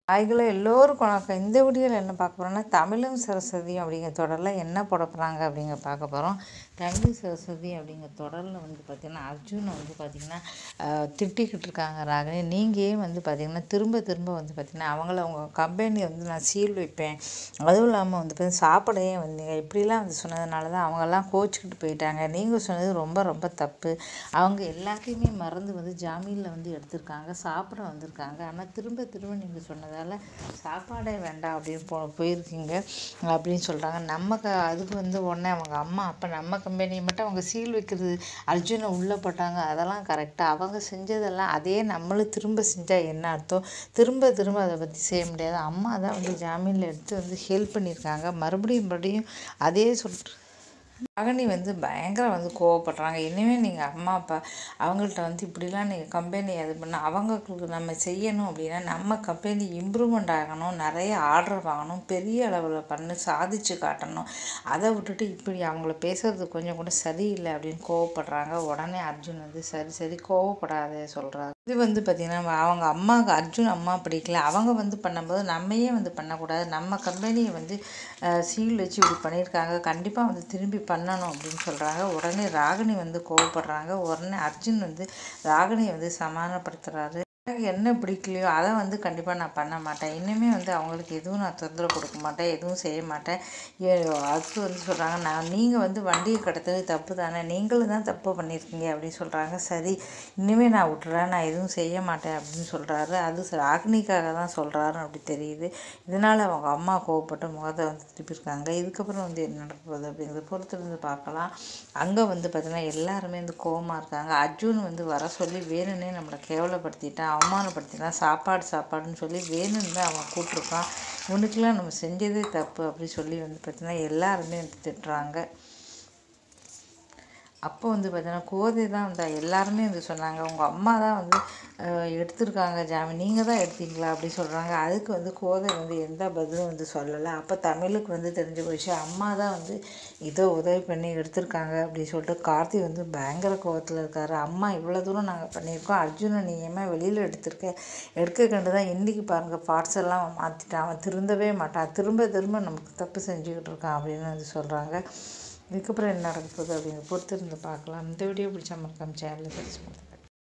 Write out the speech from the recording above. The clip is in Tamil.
ஹாய்களோ எல்லோருக்கும் வணக்கம் இந்த வீடியோவில் என்ன பார்க்க போகிறோம்னா தமிழும் சரஸ்வதியும் அப்படிங்கிற தொடரில் என்ன போட போகிறாங்க அப்படிங்கிற பார்க்க போகிறோம் தமிழ் சரஸ்வதி அப்படிங்கிற தொடரில் வந்து பார்த்திங்கன்னா அர்ஜுனை வந்து பார்த்திங்கன்னா ஆஹ், திட்டிக்கிட்டு இருக்காங்க ராகினி நீங்கள் ஏன் வந்து பார்த்திங்கன்னா திரும்ப திரும்ப வந்து பார்த்திங்கன்னா அவங்கள அவங்க கம்பெனியை வந்து நான் சீல் வைப்பேன் அதுவும் இல்லாமல் வந்து பார்த்திங்கன்னா சாப்பிடையே வந்தீங்க இப்படிலாம் வந்து சொன்னதுனால தான் அவங்கெல்லாம் கோச்சிக்கிட்டு போயிட்டாங்க நீங்கள் சொன்னது ரொம்ப ரொம்ப தப்பு அவங்க எல்லாத்தையுமே மறந்து வந்து ஜாமீனில் வந்து எடுத்திருக்காங்க சாப்பிட வந்திருக்காங்க ஆனால் திரும்ப திரும்ப நீங்கள் சொன்னதால் சாப்பாடே வேண்டாம் அப்படின்னு போ போயிருக்கீங்க அப்படின்னு சொல்கிறாங்க நம்ம க அதுக்கு வந்து உடனே அவங்க அம்மா அப்போ நம்ம கம்பெனியை மட்டும் அவங்க சீல் வைக்கிறது அர்ஜுனை உள்ளே போட்டாங்க அதெல்லாம் கரெக்டாக அவங்க செஞ்சதெல்லாம் அதே நம்மளும் திரும்ப செஞ்சால் என்ன அர்த்தம் திரும்ப திரும்ப அதை பற்றி செய்ய முடியாது அம்மா தான் வந்து ஜாமீனில் எடுத்து வந்து ஹெல்ப் பண்ணியிருக்காங்க மறுபடியும் மறுபடியும் அதே சொல்லிட்டு ராகினி வந்து பயங்கர வந்து கோவப்படுறாங்க இனிமேல் நீங்கள் அம்மா அப்பா அவங்கள்ட்ட வந்து இப்படிலாம் நீங்கள் கம்பெனி அது பண்ண அவங்களுக்கு நம்ம செய்யணும் அப்படின்னா நம்ம கம்பெனி இம்ப்ரூவ்மெண்ட் ஆகணும் நிறைய ஆர்டர் வாங்கணும் பெரிய அளவில் பண்ணி சாதிச்சு காட்டணும் அதை விட்டுட்டு இப்படி அவங்கள பேசுறது கொஞ்சம் கூட சரியில்லை அப்படின்னு கோவப்படுறாங்க உடனே அர்ஜுன் வந்து சரி சரி கோவப்படாத சொல்கிறாரு இது வந்து பார்த்திங்கன்னா அவங்க அம்மாவுக்கு அர்ஜுன் அம்மா பிடிக்கல அவங்க வந்து பண்ணும்போது நம்மையே வந்து பண்ணக்கூடாது நம்ம கம்பெனியை வந்து சீல் வச்சு இப்படி பண்ணியிருக்காங்க கண்டிப்பாக வந்து திரும்பி பண்ணணும் அப்படின்னு சொல்கிறாங்க உடனே ராகினி வந்து கோவப்படுறாங்க உடனே அர்ஜுன் வந்து ராகினியை வந்து சமாதானப்படுத்துகிறாரு எனக்கு என்ன பிடிக்கலையோ அதை வந்து கண்டிப்பாக நான் பண்ண மாட்டேன் இன்னுமே வந்து அவங்களுக்கு எதுவும் நான் தொந்தரவு கொடுக்க மாட்டேன் எதுவும் செய்ய மாட்டேன் ஏ, அதுக்கு வந்து சொல்கிறாங்க நான் நீங்கள் வந்து வண்டியை கடத்துறது தப்பு தானே நீங்களும் தான் தப்பு பண்ணியிருக்கீங்க அப்படின்னு சொல்கிறாங்க சரி இனிமேல் நான் விட்டுறேன் நான் எதுவும் செய்ய மாட்டேன் அப்படின்னு சொல்கிறாரு அது ராகினிக்காக தான் சொல்கிறாரு அப்படி தெரியுது இதனால் அவங்க அம்மா கோவப்பட்டு முகத்தை வந்து திருப்பியிருக்காங்க இதுக்கப்புறம் வந்து என்ன நடக்க போகுது அப்படிங்கிறத பொறுத்திருந்து பார்க்கலாம் அங்கே வந்து பார்த்திங்கன்னா எல்லாருமே வந்து கோவமாக இருக்காங்க அர்ஜுன் வந்து வர சொல்லி வேணும்னே நம்மளை கேவலப்படுத்திட்டான் அவமானப்படுத்திட்டான் சாப்பாடு சாப்பாடுன்னு சொல்லி வேணும்னு தான் அவன் கூப்பிட்ருக்கான் இவனுக்கெல்லாம் நம்ம செஞ்சதே தப்பு அப்படி சொல்லி வந்து பார்த்திங்கன்னா எல்லாருமே வந்து திட்டுறாங்க அப்போ வந்து பார்த்தீங்கன்னா கோதை தான் வந்து எல்லாருமே வந்து சொன்னாங்க உங்கள் அம்மா தான் வந்து அஹ், எடுத்திருக்காங்க ஜாமீன் நீங்கள் தான் எடுத்தீங்களா அப்படி சொல்கிறாங்க அதுக்கு வந்து கோதை வந்து எந்த பதிலும் வந்து சொல்லலை அப்போ தமிழுக்கு வந்து தெரிஞ்சு போச்சு அம்மா தான் வந்து இதோ உதவி பண்ணி எடுத்திருக்காங்க அப்படி சொல்லிட்டு கார்த்தி வந்து பயங்கர கோவத்தில் இருக்காரு அம்மா இவ்வளோ தூரம் நாங்கள் பண்ணியிருக்கோம் அர்ஜுனை நீ ஏமா வெளியில் எடுத்திருக்க எடுக்க கண்டு தான் இன்றைக்கி பாருங்கள் பார்ட்ஸ் எல்லாம் அவன் மாற்றிட்டான் அவன் திருந்தவே மாட்டான் திரும்ப திரும்ப நமக்கு தப்பு செஞ்சுக்கிட்டு இருக்கான் அப்படின்னு வந்து சொல்கிறாங்க இதுக்கப்புறம் என்ன நடக்க போகுது அப்படிங்கிற பொறுத்து இருந்து பார்க்கலாம் இந்த வீடியோ பிடிச்சா மறக்காம சேனலில் சப்ஸ்கிரைப் பண்ணுங்க